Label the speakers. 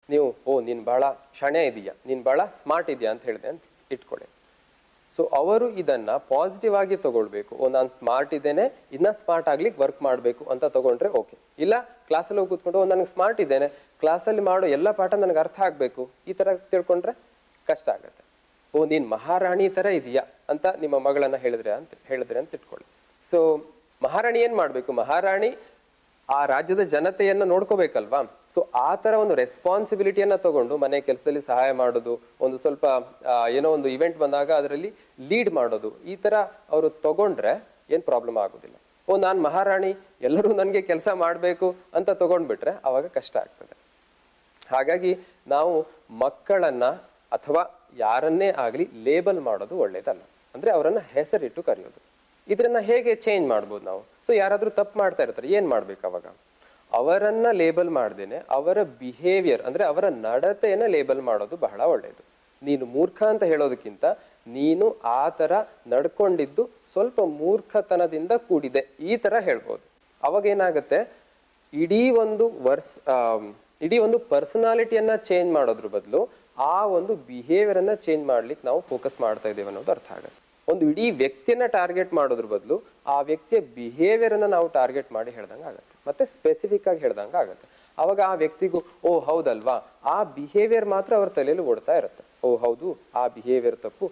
Speaker 1: ನೀವು ಓ ನೀನು ಬಹಳ ಶಣೆ ಇದೆಯಾ ನೀನು ಬಹಳ ಸ್ಮಾರ್ಟ್ ಇದೆಯಾ ಅಂತ ಹೇಳಿದೆ ಅಂತ ಇಟ್ಕೊಳ್ಳಿ ಸೊ ಅವರು ಇದನ್ನ ಪಾಸಿಟಿವ್ ಆಗಿ ತಗೊಳ್ಬೇಕು ಓ ನಾನು ಸ್ಮಾರ್ಟ್ ಇದ್ದೇನೆ ಇನ್ನ ಸ್ಮಾರ್ಟ್ ಆಗ್ಲಿಕ್ಕೆ ವರ್ಕ್ ಮಾಡಬೇಕು ಅಂತ ತಗೊಂಡ್ರೆ ಓಕೆ ಇಲ್ಲ ಕ್ಲಾಸಲ್ಲಿ ಹೋಗಿ ಕೂತ್ಕೊಂಡು ಓ ನನಗೆ ಸ್ಮಾರ್ಟ್ ಇದ್ದೇನೆ ಕ್ಲಾಸಲ್ಲಿ ಮಾಡೋ ಎಲ್ಲ ಪಾಠ ನನಗೆ ಅರ್ಥ ಆಗಬೇಕು ಈ ತರ ತಿಳ್ಕೊಂಡ್ರೆ ಕಷ್ಟ ಆಗುತ್ತೆ ಓ ನೀನ್ ಮಹಾರಾಣಿ ತರ ಇದೆಯಾ ಅಂತ ನಿಮ್ಮ ಮಗಳನ್ನ ಹೇಳಿದ್ರೆ ಅಂತ ಹೇಳಿದ್ರೆ ಅಂತ ಇಟ್ಕೊಳ್ಳಿ ಸೊ ಮಹಾರಾಣಿ ಏನ್ ಮಾಡ್ಬೇಕು ಮಹಾರಾಣಿ ಆ ರಾಜ್ಯದ ಜನತೆಯನ್ನ ನೋಡ್ಕೋಬೇಕಲ್ವಾ ಸೊ ಆ ತರ ಒಂದು ರೆಸ್ಪಾನ್ಸಿಬಿಲಿಟಿಯನ್ನ ತಗೊಂಡು ಮನೆ ಕೆಲಸದಲ್ಲಿ ಸಹಾಯ ಮಾಡೋದು ಒಂದು ಸ್ವಲ್ಪ ಆ, ಏನೋ ಒಂದು ಇವೆಂಟ್ ಬಂದಾಗ ಅದರಲ್ಲಿ ಲೀಡ್ ಮಾಡೋದು ಈ ತರ ಅವರು ತಗೊಂಡ್ರೆ ಏನ್ ಪ್ರಾಬ್ಲಮ್ ಆಗೋದಿಲ್ಲ ಓ ನಾನ್ ಮಹಾರಾಣಿ ಎಲ್ಲರೂ ನನಗೆ ಕೆಲಸ ಮಾಡಬೇಕು ಅಂತ ತಗೊಂಡ್ಬಿಟ್ರೆ ಅವಾಗ ಕಷ್ಟ ಆಗ್ತದೆ ಹಾಗಾಗಿ ನಾವು ಮಕ್ಕಳನ್ನ ಅಥವಾ ಯಾರನ್ನೇ ಆಗಲಿ ಲೇಬಲ್ ಮಾಡೋದು ಒಳ್ಳೇದಲ್ಲ ಅಂದ್ರೆ ಅವರನ್ನ ಹೆಸರಿಟ್ಟು ಕರೆಯೋದು ಇದನ್ನ ಹೇಗೆ ಚೇಂಜ್ ಮಾಡ್ಬೋದು ನಾವು ಸೊ ಯಾರಾದ್ರೂ ತಪ್ಪು ಮಾಡ್ತಾ ಇರ್ತಾರೆ ಏನ್ ಮಾಡ್ಬೇಕು ಅವಾಗ ಅವರನ್ನ ಲೇಬಲ್ ಮಾಡ್ದೇನೆ ಅವರ ಬಿಹೇವಿಯರ್ ಅಂದ್ರೆ ಅವರ ನಡತೆಯನ್ನ ಲೇಬಲ್ ಮಾಡೋದು ಬಹಳ ಒಳ್ಳೆಯದು ನೀನು ಮೂರ್ಖ ಅಂತ ಹೇಳೋದಕ್ಕಿಂತ ನೀನು ಆ ತರ ನಡ್ಕೊಂಡಿದ್ದು ಸ್ವಲ್ಪ ಮೂರ್ಖತನದಿಂದ ಕೂಡಿದೆ ಈ ತರ ಹೇಳ್ಬೋದು ಅವಾಗ ಏನಾಗುತ್ತೆ ಇಡೀ ಒಂದು ವರ್ಸ್ ಆಮ್, ಇಡೀ ಒಂದು ಪರ್ಸನಾಲಿಟಿಯನ್ನ ಚೇಂಜ್ ಮಾಡೋದ್ರ ಬದಲು ಆ ಒಂದು ಬಿಹೇವಿಯರ್ ಅನ್ನ ಚೇಂಜ್ ಮಾಡ್ಲಿಕ್ಕೆ ನಾವು ಫೋಕಸ್ ಮಾಡ್ತಾ ಇದ್ದೇವೆ ಅನ್ನೋದು ಅರ್ಥ ಆಗುತ್ತೆ ಒಂದು ಇಡೀ ವ್ಯಕ್ತಿಯನ್ನ ಟಾರ್ಗೆಟ್ ಮಾಡೋದ್ರ ಬದಲು ಆ ವ್ಯಕ್ತಿಯ ಬಿಹೇವಿಯರ್ ಅನ್ನ ನಾವು ಟಾರ್ಗೆಟ್ ಮಾಡಿ ಹೇಳ್ದಂಗೆ ಆಗುತ್ತೆ ಮತ್ತೆ ಸ್ಪೆಸಿಫಿಕ್ ಆಗಿ ಹೇಳ್ದಂಗೆ ಆಗುತ್ತೆ ಅವಾಗ ಆ ವ್ಯಕ್ತಿಗೂ ಓ ಹೌದಲ್ವಾ ಆ ಬಿಹೇವಿಯರ್ ಮಾತ್ರ ಅವ್ರ ತಲೆಯಲ್ಲಿ ಓಡ್ತಾ ಇರುತ್ತೆ ಓ ಹೌದು ಆ ಬಿಹೇವಿಯರ್ ತಪ್ಪು